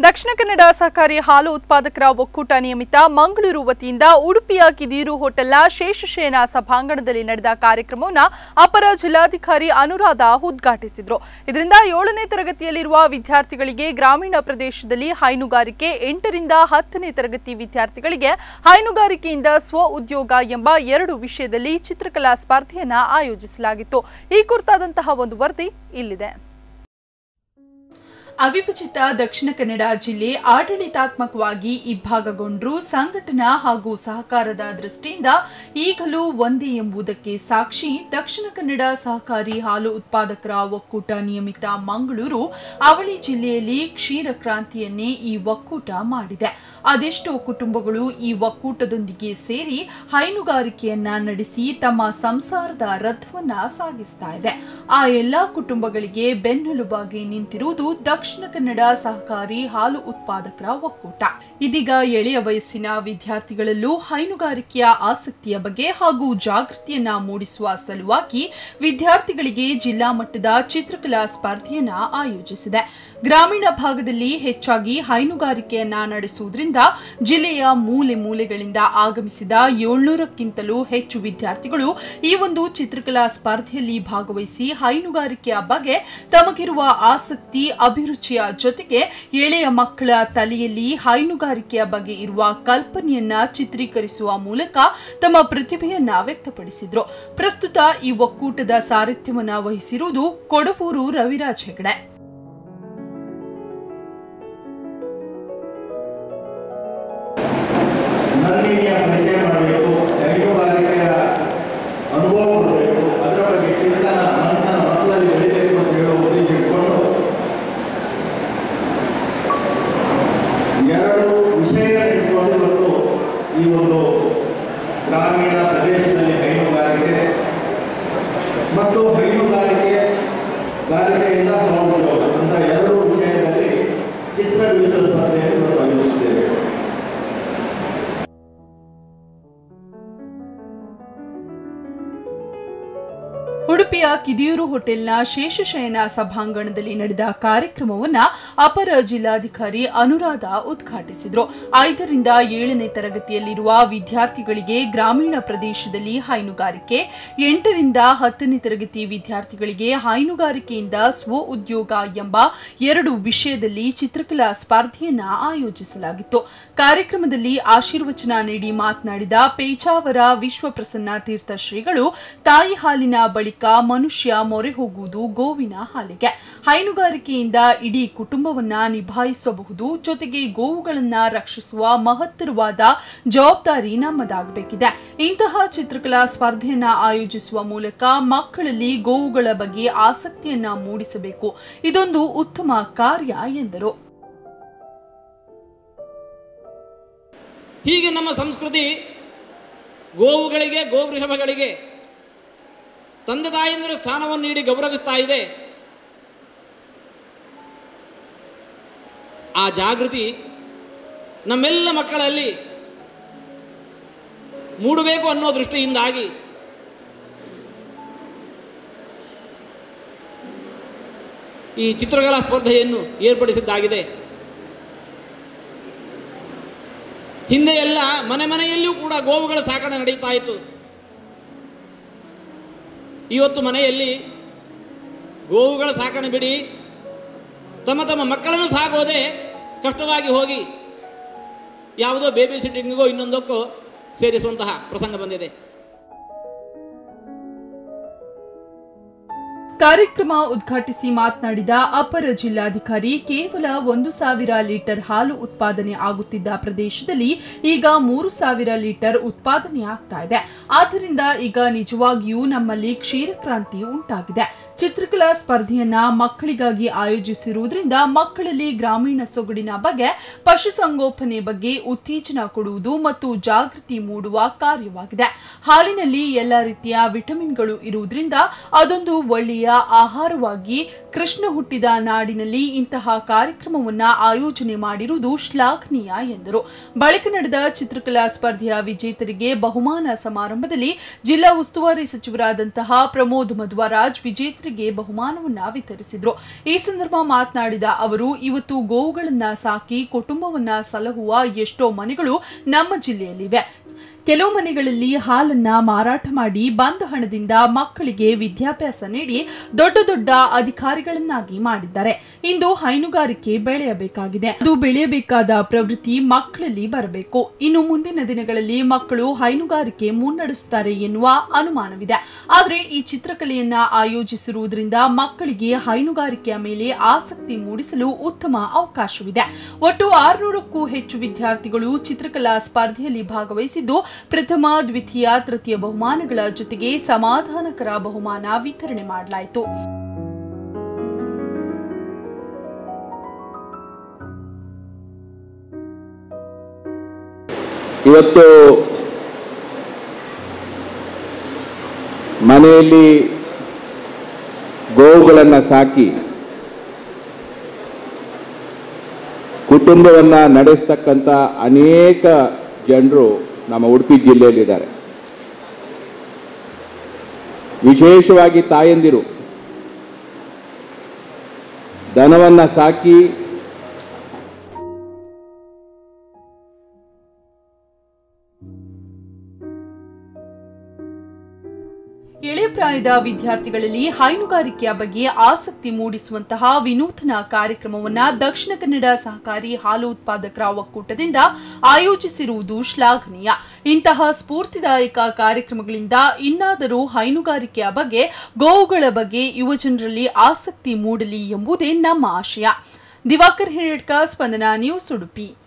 ದಕ್ಷಿಣ ಕನ್ನಡ ಸಹಕಾರಿ ಹಾಲು ಉತ್ಪಾದಕರ ಒಕ್ಕೂಟ ನಿಯಮಿತ ಮಂಗಳೂರು ವತಿಯಿಂದ ಉಡುಪಿಯ ಕಿದಿಯೂರು ಹೋಟೆಲ್ನ ಶೇಷಶಯನ ಸಭಾಂಗಣದಲ್ಲಿ ನಡೆದ ಕಾರ್ಯಕ್ರಮವನ್ನು ಅಪರ ಜಿಲ್ಲಾಧಿಕಾರಿ ಅನುರಾಧ ಉದ್ಘಾಟಿಸಿದರು ಇದರಿಂದ ಏಳನೇ ತರಗತಿಯಲ್ಲಿರುವ ವಿದ್ಯಾರ್ಥಿಗಳಿಗೆ ಗ್ರಾಮೀಣ ಪ್ರದೇಶದಲ್ಲಿ ಹೈನುಗಾರಿಕೆ ಎಂಟರಿಂದ ಹತ್ತನೇ ತರಗತಿ ವಿದ್ಯಾರ್ಥಿಗಳಿಗೆ ಹೈನುಗಾರಿಕೆಯಿಂದ ಸ್ವ ಉದ್ಯೋಗ ಎಂಬ ಎರಡು ವಿಷಯದಲ್ಲಿ ಚಿತ್ರಕಲಾ ಸ್ಪರ್ಧೆಯನ್ನ ಆಯೋಜಿಸಲಾಗಿತ್ತು ಈ ಕುರಿತಾದಂತಹ ಒಂದು ವರದಿ ಇಲ್ಲಿದೆ ಅವಿಭಜಿತ ದಕ್ಷಿಣ ಕನ್ನಡ ಜಿಲ್ಲೆ ಆಡಳಿತಾತ್ಮಕವಾಗಿ ಇಬ್ಬಾಗಗೊಂಡ್ರೂ ಸಂಘಟನಾ ಹಾಗೂ ಸಹಕಾರದ ದೃಷ್ಟಿಯಿಂದ ಈಗಲೂ ಒಂದೇ ಎಂಬುದಕ್ಕೆ ಸಾಕ್ಷಿ ದಕ್ಷಿಣ ಕನ್ನಡ ಸಹಕಾರಿ ಹಾಲು ಉತ್ಪಾದಕರ ಒಕ್ಕೂಟ ನಿಯಮಿತ ಮಂಗಳೂರು ಅವಳಿ ಜಿಲ್ಲೆಯಲ್ಲಿ ಕ್ಷೀರ ಕ್ರಾಂತಿಯನ್ನೇ ಈ ಒಕ್ಕೂಟ ಮಾಡಿದೆ ಅದೆಷ್ಟೋ ಕುಟುಂಬಗಳು ಈ ಒಕ್ಕೂಟದೊಂದಿಗೆ ಸೇರಿ ಹೈನುಗಾರಿಕೆಯನ್ನ ನಡೆಸಿ ತಮ್ಮ ಸಂಸಾರದ ರಥವನ್ನ ಸಾಗಿಸ್ತಾ ಇದೆ ಆ ಎಲ್ಲಾ ಕುಟುಂಬಗಳಿಗೆ ಬೆನ್ನೆಲುಬಾಗಿ ನಿಂತಿರುವುದು ದಕ್ಷಿಣ ಕನ್ನಡ ಸಹಕಾರಿ ಹಾಲು ಉತ್ಪಾದಕರ ಒಕ್ಕೂಟ ಇದೀಗ ಎಳೆಯ ವಯಸ್ಸಿನ ವಿದ್ಯಾರ್ಥಿಗಳಲ್ಲೂ ಹೈನುಗಾರಿಕೆಯ ಆಸಕ್ತಿಯ ಬಗ್ಗೆ ಹಾಗೂ ಜಾಗೃತಿಯನ್ನ ಮೂಡಿಸುವ ಸಲುವಾಗಿ ವಿದ್ಯಾರ್ಥಿಗಳಿಗೆ ಜಿಲ್ಲಾ ಮಟ್ಟದ ಚಿತ್ರಕಲಾ ಸ್ಪರ್ಧೆಯನ್ನ ಆಯೋಜಿಸಿದೆ ಗ್ರಾಮೀಣ ಭಾಗದಲ್ಲಿ ಹೆಚ್ಚಾಗಿ ಹೈನುಗಾರಿಕೆಯನ್ನ ನಡೆಸುವುದರಿಂದ ಜಿಲ್ಲೆಯ ಮೂಲೆ ಮೂಲೆಗಳಿಂದ ಆಗಮಿಸಿದ ಏಳ್ನೂರಕ್ಕಿಂತಲೂ ಹೆಚ್ಚು ವಿದ್ಯಾರ್ಥಿಗಳು ಈ ಒಂದು ಚಿತ್ರಕಲಾ ಸ್ಪರ್ಧೆಯಲ್ಲಿ ಭಾಗವಹಿಸಿ ಹೈನುಗಾರಿಕೆಯ ಬಗ್ಗೆ ತಮಗಿರುವ ಆಸಕ್ತಿ ಅಭಿರುಚಿಯ ಜೊತೆಗೆ ಎಳೆಯ ಮಕ್ಕಳ ತಲೆಯಲ್ಲಿ ಹೈನುಗಾರಿಕೆಯ ಬಗ್ಗೆ ಇರುವ ಕಲ್ಪನೆಯನ್ನ ಚಿತ್ರೀಕರಿಸುವ ಮೂಲಕ ತಮ್ಮ ಪ್ರತಿಭೆಯನ್ನ ವ್ಯಕ್ತಪಡಿಸಿದ್ರು ಪ್ರಸ್ತುತ ಈ ಒಕ್ಕೂಟದ ಸಾರಥ್ಯವನ್ನ ವಹಿಸಿರುವುದು ಕೊಡವೂರು ರವಿರಾಜ್ ಹೆಗಡೆ ನನ್ನಿಗೆ ಪರಿಚಯ ಮಾಡಬೇಕು ಹೈನುಗಾರಿಕೆಯ ಅನುಭವ ಕೊಡಬೇಕು ಅದರ ಬಗ್ಗೆ ಚಿಂತನ ಮಂಥನ ಮಕ್ಕಳಲ್ಲಿ ಬೆಳಿಬೇಕು ಅಂತ ಹೇಳುವ ಉದ್ದೇಶ ಇಟ್ಕೊಂಡು ಎರಡು ವಿಷಯಗಳಿಟ್ಕೊಂಡು ಇವತ್ತು ಈ ಒಂದು ಗ್ರಾಮೀಣ ಪ್ರದೇಶದಲ್ಲಿ ಹೈನುಗಾರಿಕೆ ಮತ್ತು ಹೈನುಗಾರಿಕೆ ಗಾರಿಕೆಯಿಂದ ಸ್ವಉದ್ಯೋಗ ಅಂತ ಎರಡು ವಿಷಯದಲ್ಲಿ ಚಿತ್ರ ಬಿಡಿಸುವ ಸ್ಪರ್ಧೆಯನ್ನು ಇವತ್ತು ಆಯೋಜಿಸಿದ್ದೇವೆ ಉಡುಪಿಯ ಕಿದಿಯೂರು ಹೋಟೆಲ್ನ ಶೇಷಶಯನ ಸಭಾಂಗಣದಲ್ಲಿ ನಡೆದ ಕಾರ್ಯಕ್ರಮವನ್ನ ಅಪರ ಜಿಲ್ಲಾಧಿಕಾರಿ ಅನುರಾಧ ಉದ್ಘಾಟಿಸಿದರು ಐದರಿಂದ ಏಳನೇ ತರಗತಿಯಲ್ಲಿರುವ ವಿದ್ಯಾರ್ಥಿಗಳಿಗೆ ಗ್ರಾಮೀಣ ಪ್ರದೇಶದಲ್ಲಿ ಹೈನುಗಾರಿಕೆ ಎಂಟರಿಂದ ಹತ್ತನೇ ತರಗತಿ ವಿದ್ಯಾರ್ಥಿಗಳಿಗೆ ಹೈನುಗಾರಿಕೆಯಿಂದ ಸ್ವ ಉದ್ಯೋಗ ಎಂಬ ಎರಡು ವಿಷಯದಲ್ಲಿ ಚಿತ್ರಕಲಾ ಸ್ಪರ್ಧೆಯನ್ನ ಆಯೋಜಿಸಲಾಗಿತ್ತು ಕಾರ್ಯಕ್ರಮದಲ್ಲಿ ಆಶೀರ್ವಚನ ನೀಡಿ ಮಾತನಾಡಿದ ಪೇಚಾವರ ವಿಶ್ವಪ್ರಸನ್ನ ತೀರ್ಥ ಶ್ರೀಗಳು ತಾಯಿ ಹಾಲಿನ ಬಳಿಕ ಮನುಷ್ಯ ಮೊರೆ ಹೋಗುವುದು ಗೋವಿನ ಹಾಲಿಗೆ ಹೈನುಗಾರಿಕೆಯಿಂದ ಇಡೀ ಕುಟುಂಬವನ್ನ ನಿಭಾಯಿಸಬಹುದು ಜೊತೆಗೆ ಗೋವುಗಳನ್ನ ರಕ್ಷಿಸುವ ಮಹತ್ತರವಾದ ಜವಾಬ್ದಾರಿ ನಮ್ಮದಾಗಬೇಕಿದೆ ಇಂತಹ ಚಿತ್ರಕಲಾ ಸ್ಪರ್ಧೆಯನ್ನ ಆಯೋಜಿಸುವ ಮೂಲಕ ಮಕ್ಕಳಲ್ಲಿ ಗೋವುಗಳ ಬಗ್ಗೆ ಆಸಕ್ತಿಯನ್ನ ಮೂಡಿಸಬೇಕು ಇದೊಂದು ಉತ್ತಮ ಕಾರ್ಯ ಎಂದರು ಹೀಗೆ ನಮ್ಮ ಸಂಸ್ಕೃತಿ ಗೋವುಗಳಿಗೆ ಗೋವೃಷಭಗಳಿಗೆ ತಂದೆ ತಾಯಂದಿರ ಸ್ಥಾನವನ್ನು ನೀಡಿ ಗೌರವಿಸ್ತಾ ಇದೆ ಆ ಜಾಗೃತಿ ನಮ್ಮೆಲ್ಲ ಮಕ್ಕಳಲ್ಲಿ ಮೂಡಬೇಕು ಅನ್ನೋ ದೃಷ್ಟಿಯಿಂದಾಗಿ ಈ ಚಿತ್ರಕಲಾ ಸ್ಪರ್ಧೆಯನ್ನು ಏರ್ಪಡಿಸಿದ್ದಾಗಿದೆ ಹಿಂದೆ ಎಲ್ಲ ಮನೆ ಮನೆಯಲ್ಲಿಯೂ ಕೂಡ ಗೋವುಗಳ ಸಾಕಣೆ ನಡೀತಾ ಇತ್ತು ಇವತ್ತು ಮನೆಯಲ್ಲಿ ಗೋವುಗಳ ಸಾಕಣೆ ಬಿಡಿ ತಮ್ಮ ತಮ್ಮ ಮಕ್ಕಳನ್ನು ಸಾಗೋದೇ ಕಷ್ಟವಾಗಿ ಹೋಗಿ ಯಾವುದೋ ಬೇಬಿ ಸಿಟ್ಟಿಂಗಿಗೋ ಇನ್ನೊಂದಕ್ಕೋ ಸೇರಿಸುವಂತಹ ಪ್ರಸಂಗ ಬಂದಿದೆ ಕಾರ್ಯಕ್ರಮ ಉದ್ಘಾಟಿಸಿ ಮಾತನಾಡಿದ ಅಪರ ಜಿಲ್ಲಾಧಿಕಾರಿ ಕೇವಲ ಒಂದು ಸಾವಿರ ಲೀಟರ್ ಹಾಲು ಉತ್ಪಾದನೆ ಆಗುತ್ತಿದ್ದ ಪ್ರದೇಶದಲ್ಲಿ ಈಗ ಮೂರು ಸಾವಿರ ಲೀಟರ್ ಉತ್ಪಾದನೆ ಆಗ್ತಾ ಇದೆ ಆದ್ದರಿಂದ ಈಗ ನಿಜವಾಗಿಯೂ ನಮ್ಮಲ್ಲಿ ಕ್ಷೀರಕ್ರಾಂತಿ ಉಂಟಾಗಿದೆ ಚಿತ್ರಕಲಾ ಸ್ಪರ್ಧೆಯನ್ನ ಮಕ್ಕಳಿಗಾಗಿ ಆಯೋಜಿಸಿರುವುದರಿಂದ ಮಕ್ಕಳಲ್ಲಿ ಗ್ರಾಮೀಣ ಸೊಗಡಿನ ಬಗ್ಗೆ ಪಶುಸಂಗೋಪನೆ ಬಗ್ಗೆ ಉತ್ತೇಜನ ಕೊಡುವುದು ಮತ್ತು ಜಾಗೃತಿ ಮೂಡುವ ಕಾರ್ಯವಾಗಿದೆ ಹಾಲಿನಲ್ಲಿ ಎಲ್ಲ ರೀತಿಯ ವಿಟಮಿನ್ಗಳು ಇರುವುದರಿಂದ ಅದೊಂದು ಒಳ್ಳೆಯ ಆಹಾರವಾಗಿ ಕೃಷ್ಣ ಹುಟ್ಟಿದ ನಾಡಿನಲ್ಲಿ ಇಂತಹ ಕಾರ್ಯಕ್ರಮವನ್ನ ಆಯೋಜನೆ ಮಾಡಿರುವುದು ಶ್ಲಾಘನೀಯ ಎಂದರು ಬಳಿಕ ನಡೆದ ಚಿತ್ರಕಲಾ ಸ್ಪರ್ಧೆಯ ವಿಜೇತರಿಗೆ ಬಹುಮಾನ ಸಮಾರಂಭದಲ್ಲಿ ಜಿಲ್ಲಾ ಉಸ್ತುವಾರಿ ಸಚಿವರಾದಂತಹ ಪ್ರಮೋದ್ ಮಧ್ವರಾಜ್ ವಿಜೇತರಿಗೆ ಬಹುಮಾನವನ್ನ ವಿತರಿಸಿದ್ರು ಈ ಸಂದರ್ಭ ಮಾತನಾಡಿದ ಅವರು ಇವತ್ತು ಗೋವುಗಳನ್ನ ಸಾಕಿ ಕುಟುಂಬವನ್ನ ಸಲಹುವ ಎಷ್ಟೋ ಮನೆಗಳು ನಮ್ಮ ಜಿಲ್ಲೆಯಲ್ಲಿವೆ ಕೆಲವು ಮನೆಗಳಲ್ಲಿ ಹಾಲನ್ನ ಮಾರಾಟ ಮಾಡಿ ಬಂದ ಹಣದಿಂದ ಮಕ್ಕಳಿಗೆ ವಿದ್ಯಾಭ್ಯಾಸ ನೀಡಿ ದೊಡ್ಡ ದೊಡ್ಡ ಅಧಿಕಾರಿಗಳನ್ನಾಗಿ ಮಾಡಿದ್ದಾರೆ ಇಂದು ಹೈನುಗಾರಿಕೆ ಬೆಳೆಯಬೇಕಾಗಿದೆ ಅದು ಬೆಳೆಯಬೇಕಾದ ಪ್ರವೃತ್ತಿ ಮಕ್ಕಳಲ್ಲಿ ಬರಬೇಕು ಇನ್ನು ಮುಂದಿನ ದಿನಗಳಲ್ಲಿ ಮಕ್ಕಳು ಹೈನುಗಾರಿಕೆ ಮುನ್ನಡೆಸುತ್ತಾರೆ ಎನ್ನುವ ಅನುಮಾನವಿದೆ ಆದರೆ ಈ ಚಿತ್ರಕಲೆಯನ್ನ ಆಯೋಜಿಸಿರುವುದರಿಂದ ಮಕ್ಕಳಿಗೆ ಹೈನುಗಾರಿಕೆಯ ಮೇಲೆ ಆಸಕ್ತಿ ಮೂಡಿಸಲು ಉತ್ತಮ ಅವಕಾಶವಿದೆ ಒಟ್ಟು ಆರುನೂರಕ್ಕೂ ಹೆಚ್ಚು ವಿದ್ಯಾರ್ಥಿಗಳು ಚಿತ್ರಕಲಾ ಸ್ಪರ್ಧೆಯಲ್ಲಿ ಭಾಗವಹಿಸಿದ್ದು ಪ್ರಥಮ ದ್ವಿತೀಯ ತೃತೀಯ ಬಹುಮಾನಗಳ ಜೊತೆಗೆ ಸಮಾಧಾನಕರ ಬಹುಮಾನ ವಿತರಣೆ ಮಾಡಲಾಯಿತು ಇವತ್ತು ಮನೆಯಲ್ಲಿ ಗೋವುಗಳನ್ನು ಸಾಕಿ ಕುಟುಂಬವನ್ನು ನಡೆಸ್ತಕ್ಕಂಥ ಅನೇಕ ಜನರು ನಮ್ಮ ಉಡುಪಿ ಜಿಲ್ಲೆಯಲ್ಲಿದ್ದಾರೆ ವಿಶೇಷವಾಗಿ ತಾಯಂದಿರು ದನವನ್ನು ಸಾಕಿ ಎಳೆ ಪ್ರಾಯದ ವಿದ್ಯಾರ್ಥಿಗಳಲ್ಲಿ ಹೈನುಗಾರಿಕೆಯ ಬಗ್ಗೆ ಆಸಕ್ತಿ ಮೂಡಿಸುವಂತಹ ವಿನೂತನ ಕಾರ್ಯಕ್ರಮವನ್ನ ದಕ್ಷಿಣ ಕನ್ನಡ ಸಹಕಾರಿ ಹಾಲು ಉತ್ಪಾದಕರ ಒಕ್ಕೂಟದಿಂದ ಆಯೋಜಿಸಿರುವುದು ಶ್ಲಾಘನೀಯ ಇಂತಹ ಸ್ಫೂರ್ತಿದಾಯಕ ಕಾರ್ಯಕ್ರಮಗಳಿಂದ ಇನ್ನಾದರೂ ಹೈನುಗಾರಿಕೆಯ ಬಗ್ಗೆ ಗೋವುಗಳ ಬಗ್ಗೆ ಯುವಜನರಲ್ಲಿ ಆಸಕ್ತಿ ಮೂಡಲಿ ಎಂಬುದೇ ನಮ್ಮ ಆಶಯ ದಿವಾಕರ್ ಹಿರೇಡ್ಕ ಸ್ಪಂದನ ನ್ಯೂಸ್ ಉಡುಪಿ